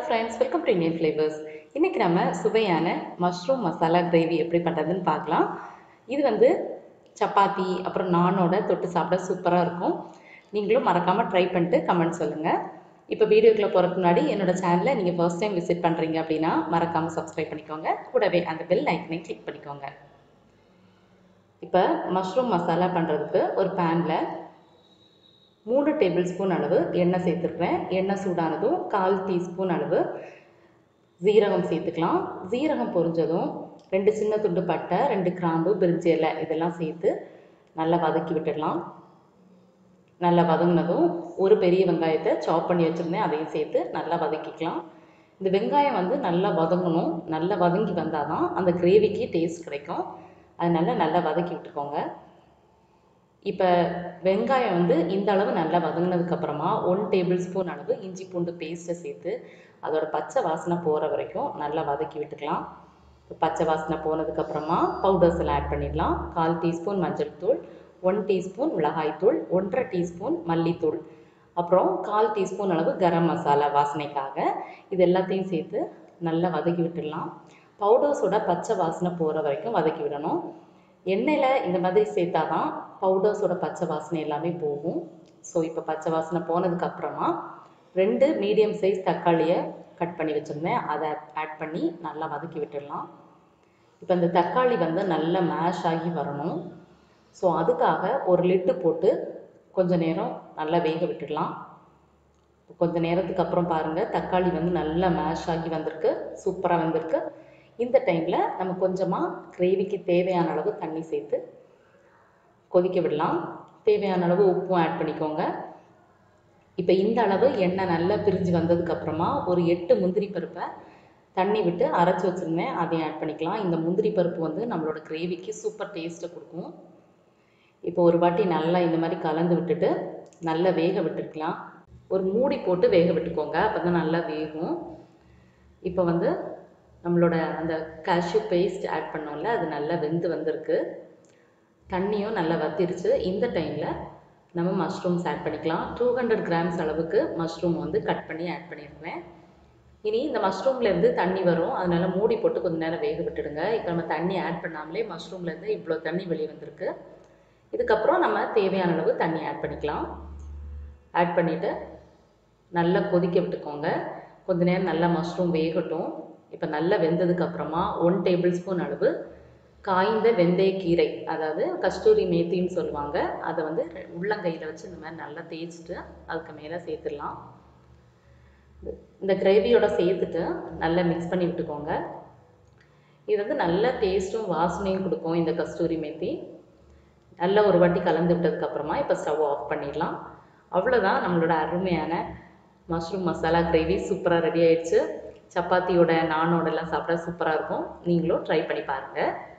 friends welcome to Indian flavours இன்றைக்கி நம்ம சுவையான மஷ்ரூம் மசாலா கிரேவி எப்படி பண்ணுறதுன்னு பார்க்கலாம் இது வந்து சப்பாத்தி அப்புறம் நானோட தொட்டு சாப்பிட சூப்பராக இருக்கும் நீங்களும் மறக்காமல் ட்ரை பண்ணிட்டு கமெண்ட் சொல்லுங்கள் இப்போ வீடியோக்குள்ளே போகிறதுக்கு முன்னாடி என்னோட சேனலை நீங்கள் ஃபர்ஸ்ட் டைம் விசிட் பண்ணுறீங்க அப்படின்னா மறக்காமல் சப்ஸ்கிரைப் பண்ணிக்கோங்க கூடவே அந்த பெல் ஐக்கனை கிளிக் பண்ணிக்கோங்க இப்போ மஷ்ரூம் மசாலா பண்ணுறதுக்கு ஒரு பேனில் மூணு டேபிள் ஸ்பூன் அளவு எண்ணெய் சேர்த்துருக்குறேன் எண்ணெய் சூடானதும் கால் டீஸ்பூன் அளவு ஜீரகம் சேர்த்துக்கலாம் ஜீரகம் பொரிஞ்சதும் ரெண்டு சின்ன துண்டு பட்டை ரெண்டு கிராம்பு பிரிஞ்சி இலை இதெல்லாம் சேர்த்து நல்லா வதக்கி விட்டுடலாம் நல்லா வதங்கினதும் ஒரு பெரிய வெங்காயத்தை சாப் பண்ணி வச்சுருந்தேன் அதையும் சேர்த்து நல்லா வதக்கிக்கலாம் இந்த வெங்காயம் வந்து நல்லா வதங்கணும் நல்லா வதங்கி வந்தால் தான் அந்த கிரேவிக்கு டேஸ்ட் கிடைக்கும் அதனால நல்லா வதக்கி விட்டுக்கோங்க இப்போ வெங்காயம் வந்து இந்த அளவு நல்லா வதங்கினதுக்கப்புறமா ஒன் டேபிள் ஸ்பூன் அளவு இஞ்சி பூண்டு பேஸ்ட்டை சேர்த்து அதோட பச்சை வாசனை போகிற வரைக்கும் நல்லா வதக்கி விட்டுக்கலாம் பச்சை வாசனை போனதுக்கப்புறமா பவுடர்ஸ் எல்லாம் ஆட் பண்ணிடலாம் கால் டீஸ்பூன் மஞ்சள் தூள் ஒன் டீஸ்பூன் மிளகாய்த்தூள் ஒன்றரை டீஸ்பூன் மல்லித்தூள் அப்புறம் கால் டீஸ்பூன் அளவு கரம் மசாலா வாசனைக்காக இது எல்லாத்தையும் சேர்த்து நல்லா வதக்கி விட்டுடலாம் பவுடர்ஸோட பச்சை வாசனை போகிற வரைக்கும் வதக்கி விடணும் எண்ணெயில் இந்த மாதிரி சேர்த்தா தான் பவுடர்ஸோட பச்சை வாசனை எல்லாமே போகும் ஸோ இப்போ பச்சை வாசனை போனதுக்கப்புறமா ரெண்டு மீடியம் சைஸ் தக்காளியை கட் பண்ணி வச்சுருந்தேன் அதை ஆட் பண்ணி நல்லா வதக்கி விட்டுடலாம் இப்போ இந்த தக்காளி வந்து நல்லா மேஷ் ஆகி வரணும் ஸோ அதுக்காக ஒரு லிட்டு போட்டு கொஞ்ச நேரம் நல்லா வேக விட்டுடலாம் கொஞ்ச நேரத்துக்கு அப்புறம் பாருங்கள் தக்காளி வந்து நல்லா மேஷ் ஆகி வந்திருக்கு சூப்பராக வந்திருக்கு இந்த டைமில் நம்ம கொஞ்சமாக கிரேவிக்கு தேவையான அளவு தண்ணி சேர்த்து கொதிக்க விடலாம் தேவையான அளவு உப்பும் ஆட் பண்ணிக்கோங்க இப்போ இந்த அளவு எண்ணெய் நல்லா பிரிஞ்சு வந்ததுக்கப்புறமா ஒரு எட்டு முந்திரி பருப்பை தண்ணி விட்டு அரைச்சி வச்சுருந்தேன் அதையும் ஆட் பண்ணிக்கலாம் இந்த முந்திரி பருப்பு வந்து நம்மளோட கிரேவிக்கு சூப்பர் டேஸ்ட்டை கொடுக்கும் இப்போ ஒரு வாட்டி நல்லா இந்த மாதிரி கலந்து விட்டுட்டு நல்லா வேக விட்டுருக்கலாம் ஒரு மூடி போட்டு வேக விட்டுக்கோங்க அப்போ தான் நல்லா வேகும் இப்போ வந்து நம்மளோட அந்த கேஷ்யூ பேஸ்ட் ஆட் பண்ணோம்ல அது நல்லா வெந்து வந்திருக்கு தண்ணியும் நல்லா வத்திருச்சு இந்த டைமில் நம்ம மஷ்ரூம்ஸ் ஆட் பண்ணிக்கலாம் டூ ஹண்ட்ரட் கிராம்ஸ் அளவுக்கு மஷ்ரூம் வந்து கட் பண்ணி ஆட் பண்ணியிருக்கிறேன் இனி இந்த மஷ்ரூம்லேருந்து தண்ணி வரும் அதனால் மூடி போட்டு கொஞ்சம் நேரம் வேக விட்டுடுங்க இப்போ நம்ம தண்ணி ஆட் பண்ணாமலே மஷ்ரூம்லேருந்து இவ்வளோ தண்ணி வெளியே வந்திருக்கு இதுக்கப்புறம் நம்ம தேவையான அளவு தண்ணி ஆட் பண்ணிக்கலாம் ஆட் பண்ணிவிட்டு நல்லா கொதிக்க விட்டுக்கோங்க கொஞ்ச நேரம் நல்லா மஷ்ரூம் வேகட்டும் இப்போ நல்லா வெந்ததுக்கப்புறமா ஒன் டேபிள் ஸ்பூன் அளவு காய்ந்த வெந்தயக்கீரை அதாவது கஸ்தூரி மேத்தின்னு சொல்லுவாங்க அதை வந்து உள்ளங்கையில் வச்சு இந்த மாதிரி நல்லா தேய்ச்சிட்டு அதுக்கு மேலே சேர்த்துடலாம் இந்த கிரேவியோட சேர்த்துட்டு நல்லா மிக்ஸ் பண்ணி விட்டுக்கோங்க இது வந்து நல்ல டேஸ்ட்டும் வாசனையும் கொடுக்கும் இந்த கஸ்தூரி மேத்தி நல்லா ஒரு வாட்டி கலந்து விட்டதுக்கப்புறமா இப்போ ஸ்டவ் ஆஃப் பண்ணிடலாம் அவ்வளோதான் நம்மளோட அருமையான மஷ்ரூம் மசாலா கிரேவி சூப்பராக ரெடி ஆயிடுச்சு சப்பாத்தியோட நானோடலாம் சாப்பிட்டா சூப்பராக இருக்கும் நீங்களும் ட்ரை பண்ணி பாருங்கள்